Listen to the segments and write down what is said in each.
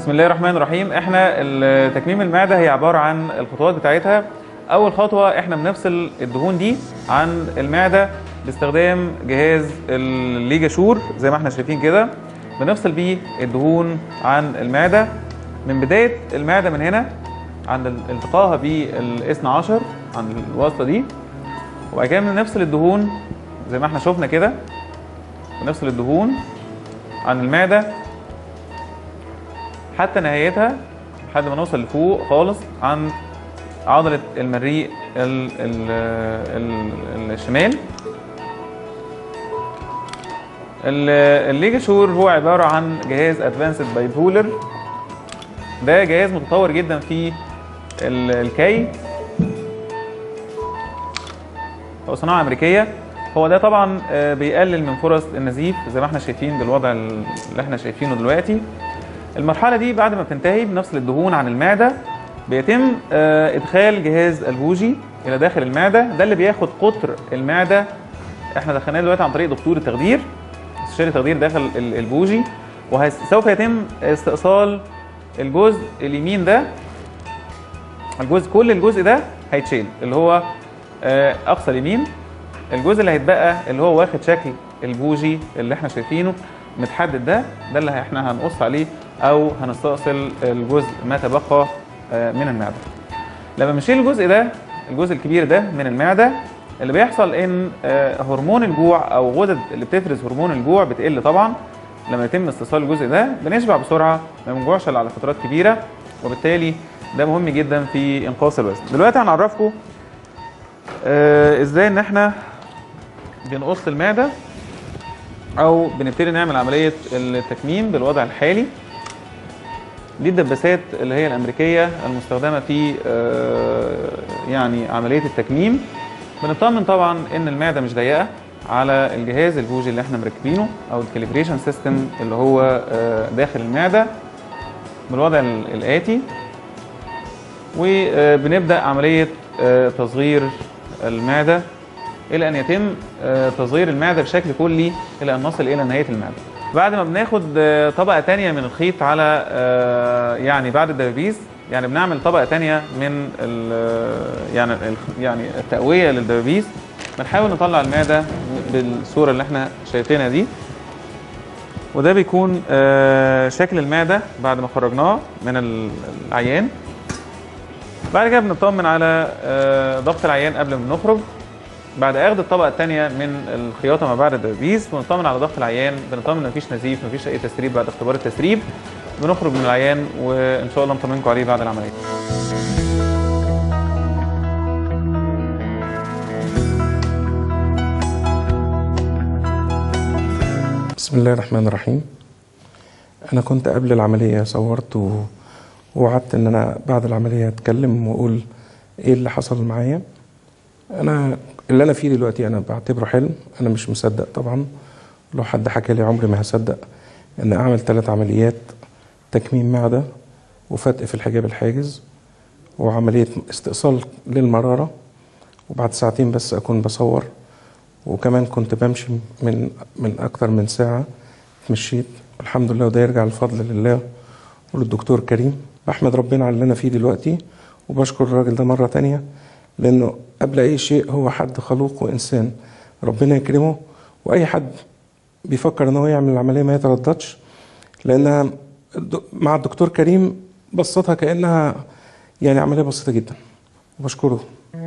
بسم الله الرحمن الرحيم احنا ال- تكميم المعده هي عباره عن الخطوات بتاعتها اول خطوه احنا بنفصل الدهون دي عن المعده باستخدام جهاز الليجاشور زي ما احنا شايفين كده بنفصل بيه الدهون عن المعده من بدايه المعده من هنا عند ال- التقائها بالاثنى عشر عند الوصله دي وبعد كده بنفصل الدهون زي ما احنا شفنا كده بنفصل الدهون عن المعده حتى نهايتها لحد ما نوصل لفوق خالص عن عضلة المريء ال ال ال الشمال ال- الليجاشور هو عبارة عن جهاز ادفانسد بايبولر ده جهاز متطور جدا في ال- الكي هو صناعة أمريكية هو ده طبعا آه، بيقلل من فرص النزيف زي ما احنا شايفين بالوضع اللي احنا شايفينه دلوقتي المرحلة دي بعد ما بتنتهي بنفصل الدهون عن المعدة بيتم آه، إدخال جهاز البوجي إلى داخل المعدة ده اللي بياخد قطر المعدة احنا دخلناه دلوقتي عن طريق دكتور التخدير استشاري تخدير داخل ال- البوجي وسوف يتم استئصال الجزء اليمين ده الجزء كل الجزء ده هيتشيل اللي هو آه، اقصى اليمين الجزء اللي هيتبقى اللي هو واخد شكل البوجي اللي احنا شايفينه متحدد ده ده اللي احنا هنقص عليه او هنستأصل الجزء ما تبقى آه، من المعده لما بنشيل الجزء ده الجزء الكبير ده من المعده اللي بيحصل ان آه، هرمون الجوع او غدد اللي بتفرز هرمون الجوع بتقل طبعا لما يتم استئصال الجزء ده بنشبع بسرعه ما بنجوعش الا على فترات كبيره وبالتالي ده مهم جدا في انقاص الوزن دلوقتي هنعرفكم آه، ازاي ان احنا بنقص المعده او بنبتدي نعمل عمليه التكميم بالوضع الحالي دي الدباسات اللي هي الامريكيه المستخدمه في آه، يعني عمليه التكميم بنطمن طبعا ان المعده مش ضيقه على الجهاز البوجي اللي احنا مركبينه او الكاليبريشن سيستم اللي هو آه، داخل المعده بالوضع ال- الاتي وبنبدا عمليه آه، تصغير المعده الى ان يتم آه، تصغير المعده بشكل كلي الى ان نصل الى نهايه المعده بعد ما بناخد آه، طبقه تانية من الخيط على آه، يعني بعد الدبابيس يعني بنعمل طبقه تانية من ال- يعني ال- يعني التقويه للدبابيس بنحاول نطلع المعده بالصوره اللي احنا شايفينها دي وده بيكون آه، شكل المعده بعد ما خرجناه من ال- العيان بعد كده بنطمن على آه، ضغط العيان قبل ما نخرج بعد اخذ الطبقه الثانيه من الخياطه ما بعد الدبابيس بنطمن على ضغط العيان بنطمن ان مفيش نزيف مفيش اي تسريب بعد اختبار التسريب بنخرج من العيان وان شاء الله نطمنكم عليه بعد العمليه بسم الله الرحمن الرحيم انا كنت قبل العمليه صورت و- ووعدت ان انا بعد العمليه اتكلم واقول ايه اللي حصل معايا انا اللي انا فيه دلوقتي انا بعتبره حلم انا مش مصدق طبعا لو حد حكى لي عمري ما هصدق ان اعمل ثلاث عمليات تكميم معده وفتق في الحجاب الحاجز وعمليه استئصال للمراره وبعد ساعتين بس اكون بصور وكمان كنت بمشي من من اكتر من ساعه مشيت الحمد لله وده يرجع الفضل لله وللدكتور كريم بحمد ربنا على اللي انا فيه دلوقتي وبشكر الراجل ده مره تانية لانه قبل اي شيء هو حد خلوق وانسان ربنا يكرمه واي حد بيفكر ان هو يعمل العمليه ما يترددش لانها الد- مع الدكتور كريم بسطها كانها يعني عمليه بسيطه جدا وبشكره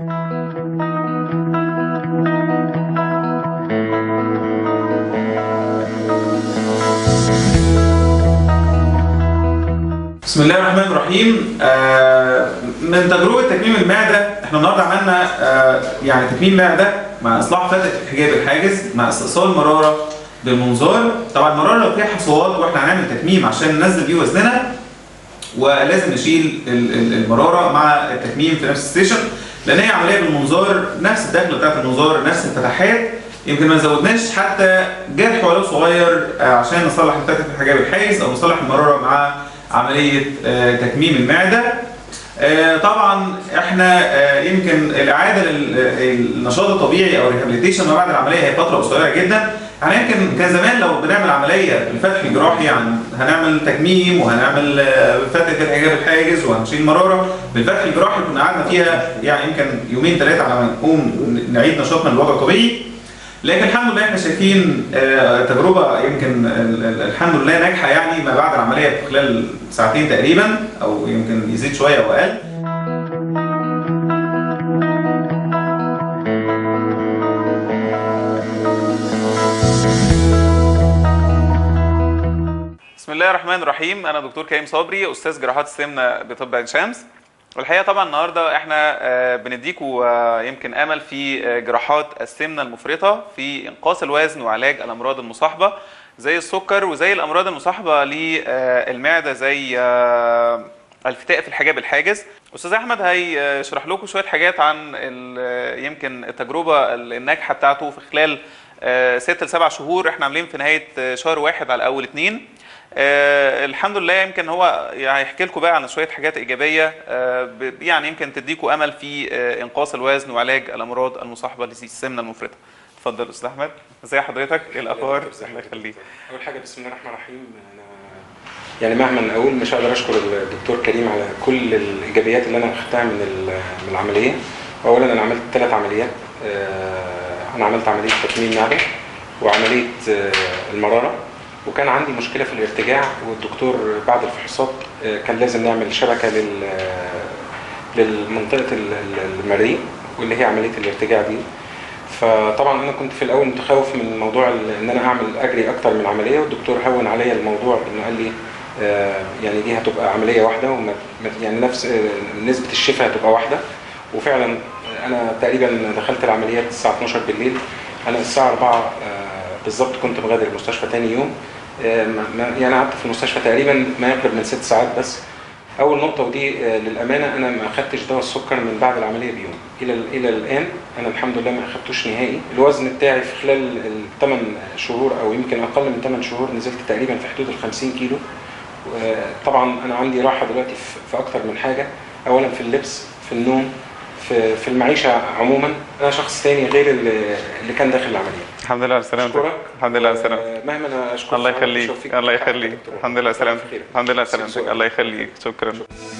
بسم الله الرحمن الرحيم آه، من تجربه تكميم المعده احنا النهارده عملنا آه، يعني تكميم معده مع اصلاح فتحه الحجاب الحاجز مع استئصال مراره بالمنظار طبعا المراره لو فيها حصوات واحنا هنعمل تكميم عشان ننزل بيه وزننا ولازم نشيل ال- ال- المراره مع التكميم في نفس الستيشن لان هي عمليه بالمنظار نفس الدخله بتاعت المنظار نفس الفتحات يمكن ما زودناش حتى جرح ولو صغير آه، عشان نصلح فتحه الحجاب الحاجز او نصلح المراره مع عمليه آه، تكميم المعده آه، طبعا احنا آه، يمكن الاعاده للنشاط الطبيعي او الريهابيليتيشن ما بعد العمليه هي فتره قصيره جدا احنا يمكن كان زمان لو بنعمل عمليه الفتح الجراحي عن هنعمل تكميم وهنعمل آه، فتح الحجاب الحاجز وهنشيل مراره بالفتح الجراحي كنا قعدنا فيها يعني يمكن يومين ثلاثه على ما نقوم نعيد نشاطنا للوضع الطبيعي لكن الحمد لله احنا شايفين آه، تجربه يمكن ال- ال- الحمد لله ناجحه يعني ما بعد العمليه في خلال ساعتين تقريبا او يمكن يزيد شويه او اقل بسم الله الرحمن الرحيم انا دكتور كريم صبري استاذ جراحات السمنه بطب عين شمس والحقيقه طبعا النهارده احنا آه، بنديكوا آه، يمكن امل في آه، جراحات السمنه المفرطه في انقاص الوزن وعلاج الامراض المصاحبه زي السكر وزي الامراض المصاحبه للمعده زي آه، الفتاء في الحجاب الحاجز استاذ احمد هيشرح لكم شويه حاجات عن ال- يمكن التجربه الناجحه بتاعته في خلال آه، ست لسبع شهور احنا عاملين في نهايه آه، شهر واحد على اول اتنين آه الحمد لله يمكن هو يعني هيحكي لكم بقى عن شويه حاجات ايجابيه آه ب- يعني يمكن تديكم امل في آه انقاص الوزن وعلاج الامراض المصاحبه للسمنه المفرطه. اتفضل استاذ احمد ازي حضرتك؟ ايه الاخبار؟ الله يخليك. اول حاجه بسم الله الرحمن الرحيم انا يعني مهما اقول مش هقدر اشكر الدكتور كريم على كل الايجابيات اللي انا اخدتها من ال- من العمليه اولا انا عملت ثلاث عمليات آه، انا عملت عمليه تكميم معده وعمليه آه، المراره وكان عندي مشكله في الارتجاع والدكتور بعد الفحوصات آه، كان لازم نعمل شبكه لل للمنطقه ال- ال- المريء واللي هي عمليه الارتجاع دي فطبعا انا كنت في الاول متخوف من موضوع ال- ان انا اعمل اجري اكتر من عمليه والدكتور هون عليا الموضوع انه قال لي آه، يعني دي هتبقى عمليه واحده وما ما- يعني نفس آه، نسبه الشفاء هتبقى واحده وفعلا انا تقريبا دخلت العمليات الساعه 12 بالليل انا الساعه 4 آه، بالظبط كنت مغادر المستشفى تاني يوم آه، ما- ما- يعني قعدت في المستشفى تقريبا ما يقرب من ست ساعات بس اول نقطه ودي آه، للامانه انا ما اخدتش دواء السكر من بعد العمليه بيوم الى الى الان انا الحمد لله ما اخدتوش نهائي الوزن بتاعي في خلال الثمان شهور او يمكن اقل من 8 شهور نزلت تقريبا في حدود ال 50 كيلو طبعا انا عندي راحه دلوقتي في- في اكتر من حاجه اولا في اللبس في النوم في في المعيشه عموما انا شخص تاني غير اللي اللي كان داخل العمليه الحمد لله على سلامتك. أشكرك. الحمد لله على سلامتك. آه، مهما انا اشكرك الله يخليك شوفيك. الله تحت يخليك دكتور. الحمد لله على سلامتك خير. الحمد لله على سلامتك سلام. الله يخليك شكرا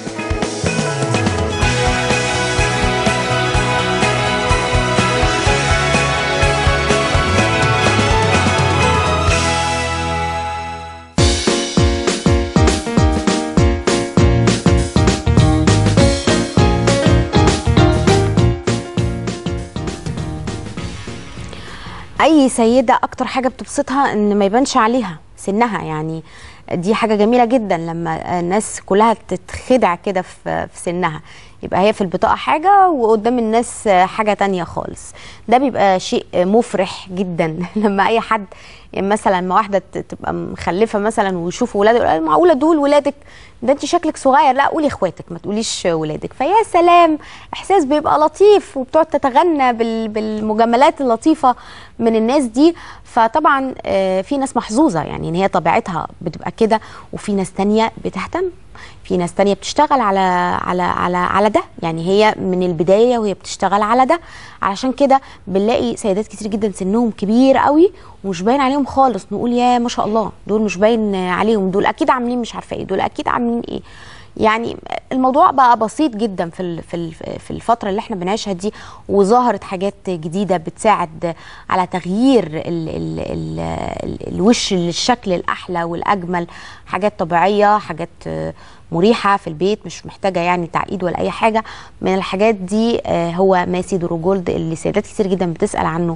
اي سيده اكتر حاجه بتبسطها ان ما يبانش عليها سنها يعني دي حاجه جميله جدا لما الناس كلها تتخدع كده في في سنها يبقى هي في البطاقه حاجه وقدام الناس حاجه تانية خالص ده بيبقى شيء مفرح جدا لما اي حد يعني مثلا ما واحده ت- تبقى مخلفه مثلا ويشوفوا ولادها يقول معقوله دول ولادك ده انت شكلك صغير لا قولي اخواتك ما تقوليش ولادك فيا سلام احساس بيبقى لطيف وبتقعد تتغنى بال- بالمجاملات اللطيفه من الناس دي فطبعا آه، في ناس محظوظه يعني ان هي طبيعتها بتبقى كده وفي ناس تانية بتهتم في ناس تانية بتشتغل على على على على ده يعني هي من البدايه وهي بتشتغل على ده علشان كده بنلاقي سيدات كتير جدا سنهم كبير قوي ومش باين عليهم خالص نقول يا ما شاء الله دول مش باين عليهم دول اكيد عاملين مش عارفه ايه دول اكيد عاملين ايه يعني الموضوع بقى بسيط جدا في ال- في ال- في الفتره اللي احنا بنعيشها دي وظهرت حاجات جديده بتساعد على تغيير ال ال ال ال الوش للشكل الاحلى والاجمل حاجات طبيعيه حاجات آه، مريحه في البيت مش محتاجه يعني تعقيد ولا اي حاجه من الحاجات دي آه، هو ماسي دروجولد اللي سيدات كتير جدا بتسال عنه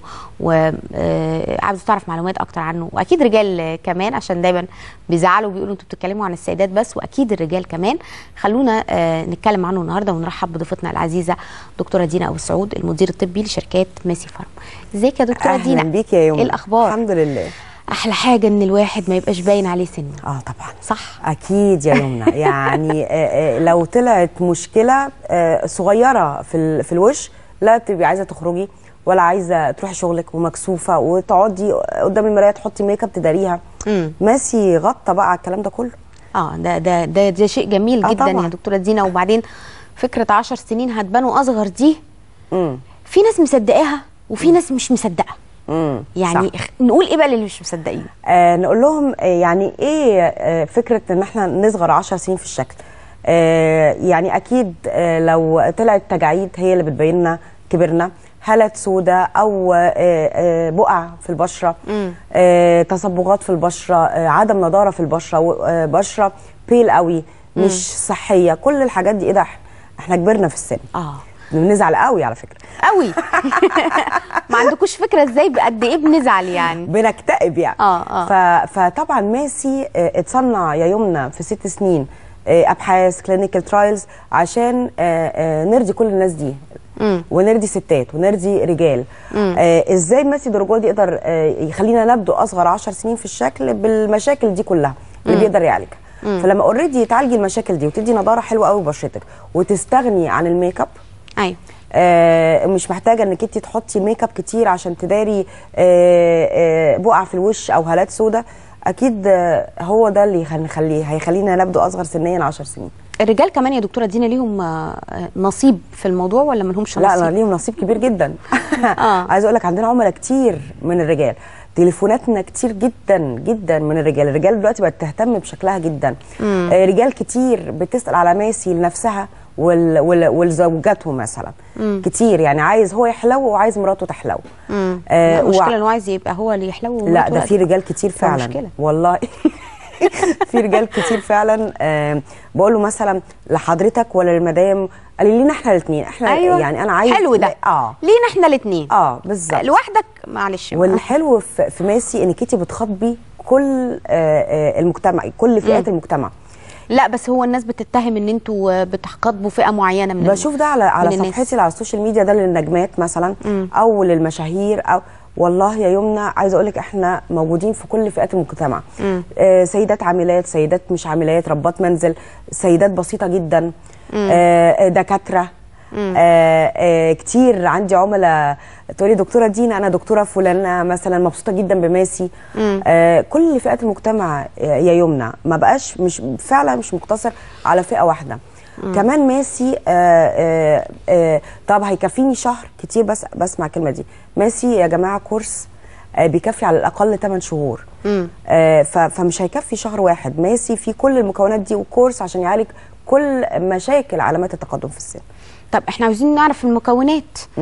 وعاوزه تعرف معلومات اكتر عنه واكيد رجال آه، كمان عشان دايما بيزعلوا بيقولوا انتوا بتتكلموا عن السيدات بس واكيد الرجال كمان خلونا آه، نتكلم عنه النهارده ونرحب بضيفتنا العزيزه دكتوره دينا ابو السعود المدير الطبي لشركات ماسي فارم ازيك يا دكتوره اهلا دينا بيك يا يوم ايه الاخبار الحمد لله احلى حاجه ان الواحد ما يبقاش باين عليه سنه اه طبعا صح اكيد يا يمنى يعني آه، آه، لو طلعت مشكله آه، صغيره في ال- في الوش لا تبقي عايزه تخرجي ولا عايزه تروحي شغلك ومكسوفه وتقعدي قدام المرايه تحطي ميك اب تداريها مم. ماسي غطى بقى على الكلام ده كله اه ده ده ده, ده شيء جميل آه جدا طبعاً. يا دكتوره دينا وبعدين فكره عشر سنين هتبانوا اصغر دي امم في ناس مصدقاها وفي ناس مش مصدقه مم. يعني صح. نقول ايه بقى للي مش مصدقين آه نقول لهم آه يعني ايه آه فكره ان احنا نصغر 10 سنين في الشكل آه يعني اكيد آه لو طلعت تجاعيد هي اللي بتبين لنا كبرنا هالات سوداء او آه آه بقع في البشره آه تصبغات في البشره آه عدم نضاره في البشره و- آه بشره بيل قوي مش صحيه كل الحاجات دي ايه ده إحنا- احنا كبرنا في السن اه بنزعل قوي على فكره قوي ما عندكوش فكره ازاي قد ايه بنزعل يعني بنكتئب يعني آه، آه. ف... فطبعا ماسي آه، اتصنع يا يمنى في ست سنين آه، ابحاث كلينيكال ترايلز عشان آه، آه، نرضي كل الناس دي ونرضي ستات ونرضي رجال آه ازاي ماسي درجودي يقدر آه يخلينا نبدو اصغر 10 سنين في الشكل بالمشاكل دي كلها اللي بيقدر يعالجها فلما اوريدي تعالجي المشاكل دي وتدي نضاره حلوه قوي ببشرتك وتستغني عن الميك اب ايوه آه، مش محتاجه انك انت تحطي ميك اب كتير عشان تداري آه، آه، بقع في الوش او هالات سوداء اكيد آه، هو ده اللي هنخليه هيخلينا نبدو اصغر سنيا 10 سنين الرجال كمان يا دكتوره دينا ليهم آه، نصيب في الموضوع ولا ما لهمش لا نصيب لا ليهم نصيب كبير جدا آه. عايزه اقول لك عندنا عملاء كتير من الرجال تليفوناتنا كتير جدا جدا من الرجال الرجال دلوقتي بقت تهتم بشكلها جدا آه رجال كتير بتسال على ماسي لنفسها وال وال ولزوجاتهم مثلا كتير يعني عايز هو يحلو وعايز مراته تحلو آه آه المشكله وع- انه عايز يبقى هو اللي يحلو لا ده في رجال كتير ده فعلا مشكلة. والله في رجال كتير فعلا آه بقول له مثلا لحضرتك ولا للمدام قال لي لينا احنا الاثنين احنا ايوه يعني انا عايز حلو ده اه لينا احنا الاثنين اه بالظبط لوحدك معلش بقى. والحلو في في ماسي انك انت بتخاطبي كل آه، آه، المجتمع كل فئات المجتمع لا بس هو الناس بتتهم ان انتوا بتخاطبوا فئه معينه من بشوف ده على على من الناس. صفحتي اللي على السوشيال ميديا ده للنجمات مثلا او للمشاهير او والله يا يمنى عايزه اقول لك احنا موجودين في كل فئات المجتمع آه سيدات عاملات سيدات مش عاملات ربات منزل سيدات بسيطه جدا آه آه، دكاتره آه آه كتير عندي عملاء تقولي دكتوره دينا انا دكتوره فلانه مثلا مبسوطه جدا بماسي آه كل فئات المجتمع آه، يا يمنى ما بقاش مش فعلا مش مقتصر على فئه واحده كمان ماسي آه آه آه طب هيكفيني شهر كتير بس بسمع الكلمه دي ماسي يا جماعه كورس آه بيكفي على الاقل 8 شهور آه ف- فمش هيكفي شهر واحد ماسي في كل المكونات دي وكورس عشان يعالج كل مشاكل علامات التقدم في السن طب احنا عاوزين نعرف المكونات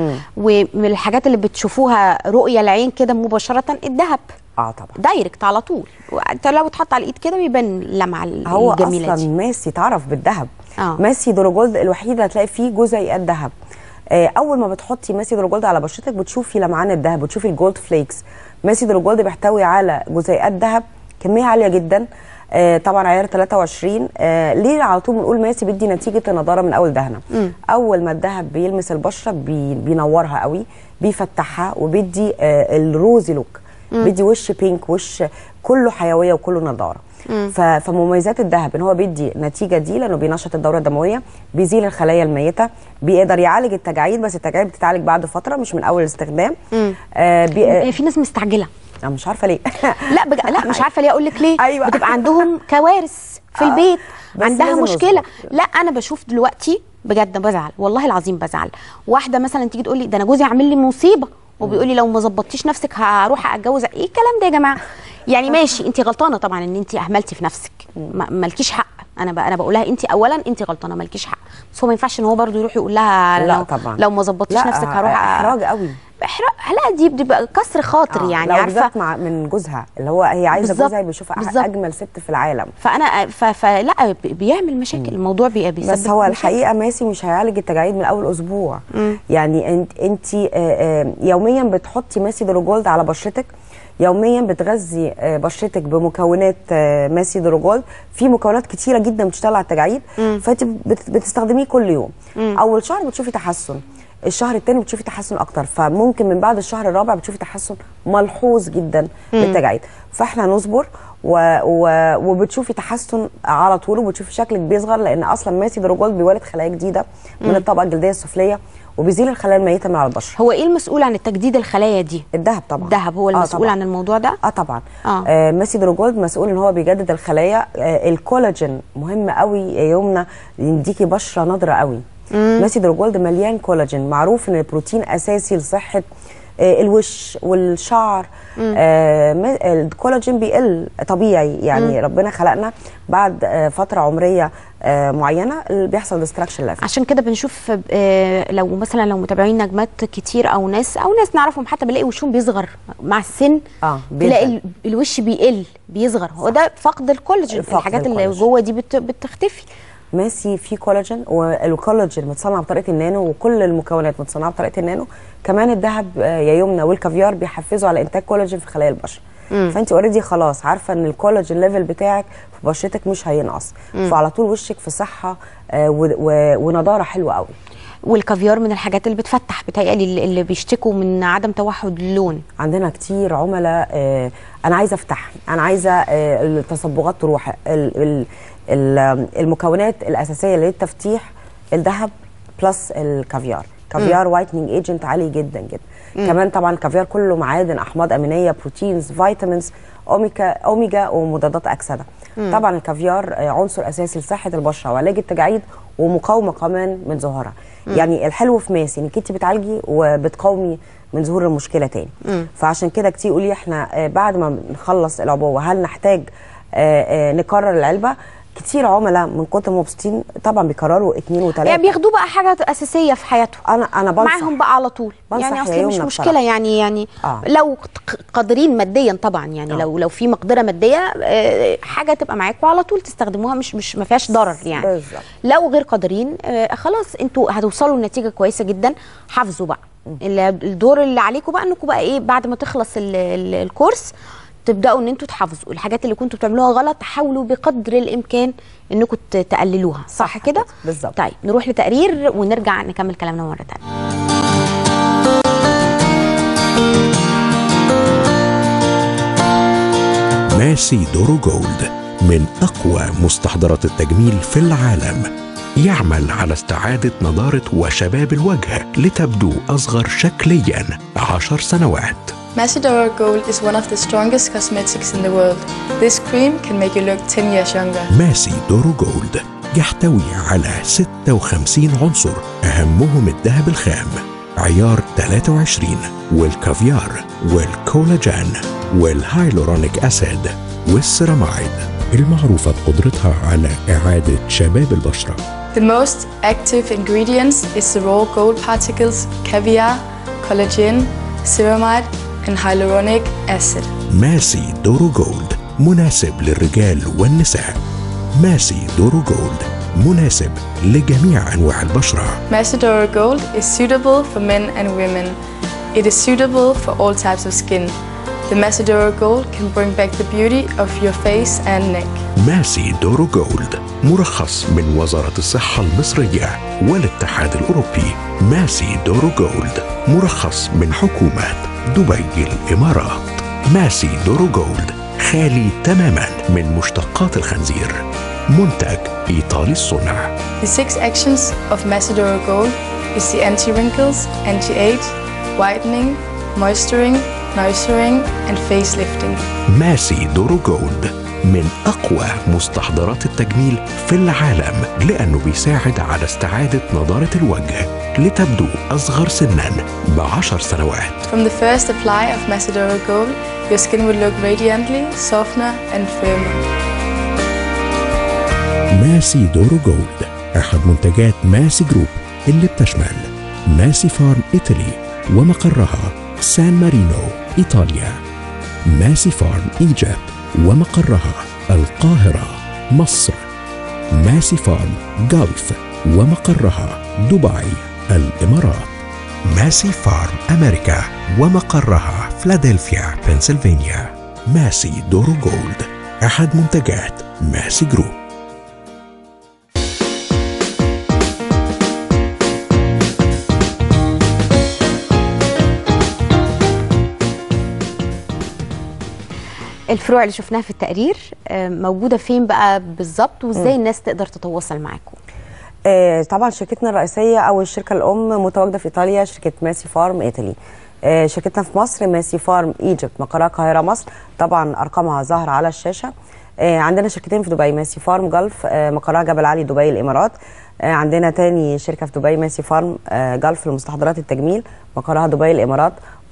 ومن الحاجات اللي بتشوفوها رؤيه العين كده مباشره الذهب اه طبعا دايركت على طول انت لو اتحط على الايد كده بيبان اللمعه هو الجميله اصلا دي ماسي تعرف بالذهب آه. ماسي دروجولد الوحيد هتلاقي فيه جزيئات ذهب آه، اول ما بتحطي ماسي دروجولد على بشرتك بتشوفي لمعان الذهب بتشوفي الجولد فليكس ماسي دروجولد بيحتوي على جزيئات ذهب كميه عاليه جدا آه، طبعا عيار 23 آه، ليه على طول بنقول ماسي بيدي نتيجه النضاره من اول دهنه اول ما الذهب بيلمس البشره بي بينورها قوي بيفتحها وبيدي آه، الروزي لوك بيدي وش بينك وش كله حيويه وكله نضاره ف- فمميزات الذهب ان هو بيدي النتيجه دي لانه بينشط الدوره الدمويه بيزيل الخلايا الميته بيقدر يعالج التجاعيد بس التجاعيد بتتعالج بعد فتره مش من اول الاستخدام آه بي... آه في ناس مستعجله انا مش عارفه ليه لا بج... لا مش عارفه ليه اقول لك ليه أيوة. بتبقى عندهم كوارث في آه، البيت بس عندها لازم مشكله نظبط. لا انا بشوف دلوقتي بجد بزعل والله العظيم بزعل واحده مثلا تيجي تقول لي ده انا جوزي عامل لي مصيبه وبيقول لي لو ما ظبطتيش نفسك هروح اتجوز ايه الكلام ده يا جماعه يعني ماشي انت غلطانه طبعا ان انت اهملتي في نفسك ما- مالكيش حق انا ب... انا بقول لها انت اولا انت غلطانه مالكيش حق بس هو ما ينفعش ان هو برضه يروح يقول لها لا لو طبعا لو ما ظبطتيش لا، نفسك هروح أ- احراج قوي احراج لا دي بتبقى كسر خاطر آه، يعني لو عارفه بالذات مع من جوزها اللي هو هي عايزه بالظبط، جوزها بيشوفها أح- بالظبط. اجمل ست في العالم فانا ف... فلا بي- بيعمل مشاكل الموضوع بي... بيسبب بس هو مشاكل. الحقيقه ماسي مش هيعالج التجاعيد من اول اسبوع يعني انت انت يوميا بتحطي ماسي دروجولد على بشرتك يوميا بتغذي آه، بشرتك بمكونات آه، ماسي دروجولد في مكونات كتيره جدا بتشتغل على التجاعيد فانت بت- بتستخدميه كل يوم اول شهر بتشوفي تحسن الشهر الثاني بتشوفي تحسن اكتر فممكن من بعد الشهر الرابع بتشوفي تحسن ملحوظ جدا بالتجاعيد فاحنا نصبر و... و... وبتشوفي تحسن على طول وبتشوفي شكلك بيصغر لان اصلا ماسي دروجولد بيولد خلايا جديده من الطبقه الجلديه السفليه وبيزيل الخلايا الميته من على البشره هو ايه المسؤول عن التجديد الخلايا دي الذهب طبعا الذهب هو آه المسؤول طبعاً. عن الموضوع ده اه طبعا آه. آه ماسي دروجولد مسؤول ان هو بيجدد الخلايا آه الكولاجين مهم قوي يا يمنى يديكي بشره نضره قوي ماسي دروجولد مليان كولاجين معروف ان البروتين اساسي لصحه آه، الوش والشعر آه، م- الكولاجين بيقل طبيعي يعني ربنا خلقنا بعد آه، فتره عمريه آه، معينه اللي بيحصل ديستراكشن ليفل عشان كده بنشوف آه، لو مثلا لو متابعين نجمات كتير او ناس او ناس نعرفهم حتى بنلاقي وشهم بيصغر مع السن اه تلاقي بيدهن. ال- الوش بيقل بيصغر هو ده فقد الكولاجين فقد الحاجات اللي الكولاجين. جوه دي بت- بتختفي ماسي فيه كولاجين والكولاجين متصنع بطريقه النانو وكل المكونات متصنعه بطريقه النانو كمان الذهب آه، يا يمنى والكافيار بيحفزوا على انتاج كولاجين في خلايا البشره فانت اوريدي خلاص عارفه ان الكولاجين ليفل بتاعك في بشرتك مش هينقص فعلى طول وشك في صحه آه، و- و- ونضاره حلوه قوي والكافيار من الحاجات اللي بتفتح بتهيألي اللي- اللي بيشتكوا من عدم توحد اللون عندنا كتير عملاء آه، انا عايزه افتح انا عايزه آه، التصبغات تروح ال- ال- ال- المكونات الاساسيه للتفتيح الذهب بلس الكافيار كافيار وايتنينج ايجنت عالي جدا جدا كمان طبعا الكافيار كله معادن احماض امينيه بروتينز فيتامينز اوميجا اوميجا ومضادات اكسده طبعا الكافيار آه، عنصر اساسي لصحه البشره وعلاج التجاعيد ومقاومه كمان من ظهورها يعني الحلو في ماسي انك انت بتعالجي وبتقاومي من ظهور المشكله تاني فعشان كده كتير يقول لي احنا آه، بعد ما نخلص العبوه هل نحتاج آه، آه، نكرر العلبه كتير عملاء من كتر ما مبسوطين طبعا بيكرروا اتنين وتلاته يعني بياخدوه بقى حاجه اساسيه في حياتهم انا انا بنصح معاهم بقى على طول بنصح يعني يا اصل مش يمنى مشكله بصراحة. يعني يعني آه. لو ق- قادرين ماديا طبعا يعني آه. لو لو في مقدره ماديه آه، حاجه تبقى معاكم على طول تستخدموها مش مش ما فيهاش ضرر يعني بالظبط. لو غير قادرين آه، خلاص انتوا هتوصلوا لنتيجه كويسه جدا حافظوا بقى ال- الدور اللي عليكم بقى انكم بقى ايه بعد ما تخلص ال ال الكورس تبداوا ان انتوا تحافظوا الحاجات اللي كنتوا بتعملوها غلط تحاولوا بقدر الامكان انكم ت- تقللوها صح, صح كده كده، بالظبط. طيب نروح لتقرير ونرجع نكمل كلامنا مره ثانيه ماسي دورو جولد من أقوى مستحضرات التجميل في العالم يعمل على استعادة نضارة وشباب الوجه لتبدو أصغر شكليا عشر سنوات Macedora Gold is one of the strongest cosmetics in the world. This cream can make you look 10 years younger. ماسي دورو جولد يحتوي على 56 عنصر أهمهم الذهب الخام عيار 23 والكافيار والكولاجين والهايلورونيك أسيد والسيرامايد المعروفة بقدرتها على إعادة شباب البشرة The most active ingredients is the raw gold particles, caviar, collagen, ceramide, and hyaluronic acid. ماسي دورو جولد مناسب للرجال والنساء ماسي دورو جولد مناسب لجميع أنواع البشرة Macedora Gold is suitable for men and women. It is suitable for all types of skin. The Macedora Gold can bring back the beauty of your face and neck. ماسي دورو جولد مرخص من وزارة الصحة المصرية والاتحاد الأوروبي ماسي دورو جولد مرخص من حكومة دبي الإمارات ماسي دورو جولد خالي تماما من مشتقات الخنزير منتج إيطالي الصنع The six actions of Macedora Gold is the anti-wrinkles, anti-age, whitening, moisturing, nourishing, and facelifting. ماسي دورو جولد من أقوى مستحضرات التجميل في العالم لأنه بيساعد على استعادة نضارة الوجه لتبدو أصغر سنا بعشر سنوات From the first apply of Macedora Gold, your skin will look radiantly, softer, and firmer. ماسي دورو جولد أحد منتجات ماسي جروب اللي بتشمل ماسي فارم إيطالي ومقرها سان مارينو إيطاليا ماسي فارم إيجيبت ومقرها القاهرة مصر ماسي فارم جلف ومقرها دبي الإمارات ماسي فارم أمريكا ومقرها فلادلفيا بنسلفانيا ماسي دورو جولد أحد منتجات ماسي جروب الفروع اللي شفناها في التقرير آه، موجوده فين بقى بالظبط وازاي الناس تقدر تتواصل معاكم آه، طبعا شركتنا الرئيسيه او الشركه الام متواجده في ايطاليا شركه ماسي فارم ايطالي آه، شركتنا في مصر ماسي فارم ايجيبت مقرها القاهره مصر طبعا ارقامها ظاهره على الشاشه آه، عندنا شركتين في دبي ماسي فارم جلف آه، مقرها جبل علي دبي الامارات آه، عندنا تاني شركه في دبي ماسي فارم آه، جلف لمستحضرات التجميل مقرها دبي الامارات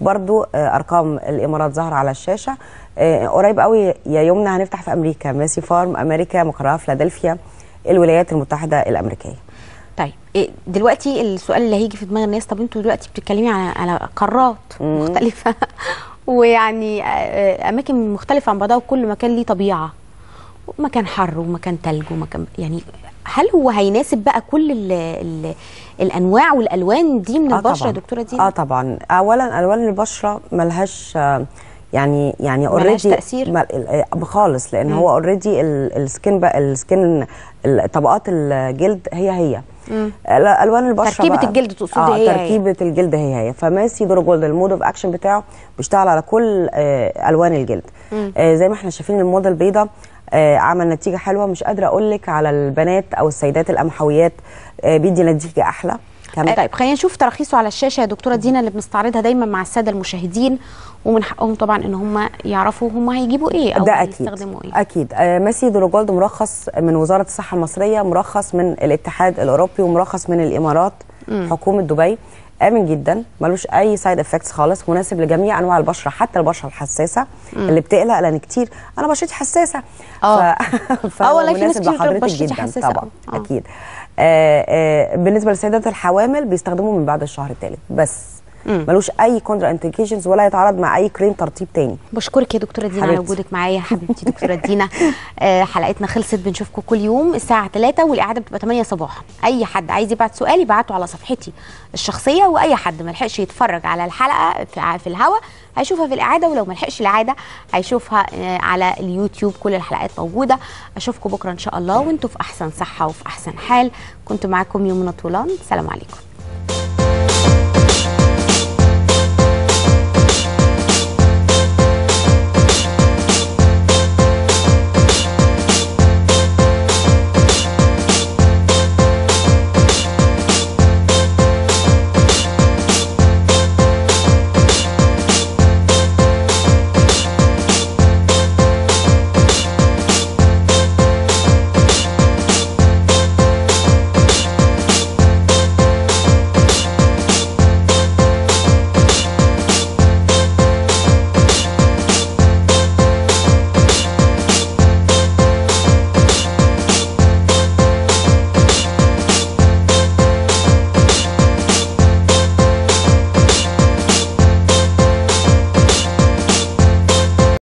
برضو آه، ارقام الامارات ظاهره على الشاشه آه، قريب قوي يا يمنى هنفتح في امريكا ماسي فارم امريكا مقرها فيلادلفيا الولايات المتحده الامريكيه طيب إيه دلوقتي السؤال اللي هيجي في دماغ الناس طب انتوا دلوقتي بتتكلمي على على قارات مختلفه ويعني آه، آه، اماكن مختلفه عن بعضها وكل مكان ليه طبيعه مكان حر ومكان تلج ومكان يعني هل هو هيناسب بقى كل ال ال الانواع والالوان دي من البشره يا دكتوره دينا؟ اه طبعا اولا الوان البشره ملهاش آه، يعني يعني ملهاش اوريدي تأثير؟ خالص لان هو اوريدي السكين بقى السكين طبقات الجلد هي هي ال- الوان البشره تركيبة بقى الجلد تقصدي آه هي هي. تركيبه الجلد هي هي فماسي دور جولد المود اوف اكشن بتاعه بيشتغل على كل آه الوان الجلد آه زي ما احنا شايفين الموضه البيضاء آه عمل نتيجه حلوه مش قادره اقول لك على البنات او السيدات القمحويات آه بيدي نتيجه احلى كمان طيب خلينا نشوف تراخيصه على الشاشه يا دكتوره دينا اللي بنستعرضها دايما مع الساده المشاهدين ومن حقهم طبعا ان هم يعرفوا هم هيجيبوا ايه او ده اكيد يستخدموا ايه اكيد آه ماسي دروجولد مرخص من وزاره الصحه المصريه مرخص من الاتحاد الاوروبي ومرخص من الامارات حكومه دبي امن جدا ملوش اي سايد افكتس خالص مناسب لجميع انواع البشره حتى البشره الحساسه اللي بتقلق لان كتير انا بشرتي حساسه آه. ف... آه والله في ناس مناسب كتير بتقول لحضرتك بشرتي جدا حساسة. طبعا آه. اكيد آه آه بالنسبه للسيدات الحوامل بيستخدموه من بعد الشهر الثالث بس ملوش اي كونترا انديكيشنز ولا يتعارض مع اي كريم ترطيب تاني بشكرك يا دكتوره دينا على حبيبتي. وجودك معايا حبيبتي دكتوره دينا آه حلقتنا خلصت بنشوفكم كل يوم الساعه 3 والاعاده بتبقى 8 صباحا اي حد عايز يبعت سؤال يبعته على صفحتي الشخصيه واي حد ما لحقش يتفرج على الحلقه في, في الهوا هيشوفها في الاعاده ولو ما لحقش الاعاده هيشوفها آه على اليوتيوب كل الحلقات موجوده اشوفكم بكره ان شاء الله وانتم في احسن صحه وفي احسن حال كنت معاكم يومنا طولان سلام عليكم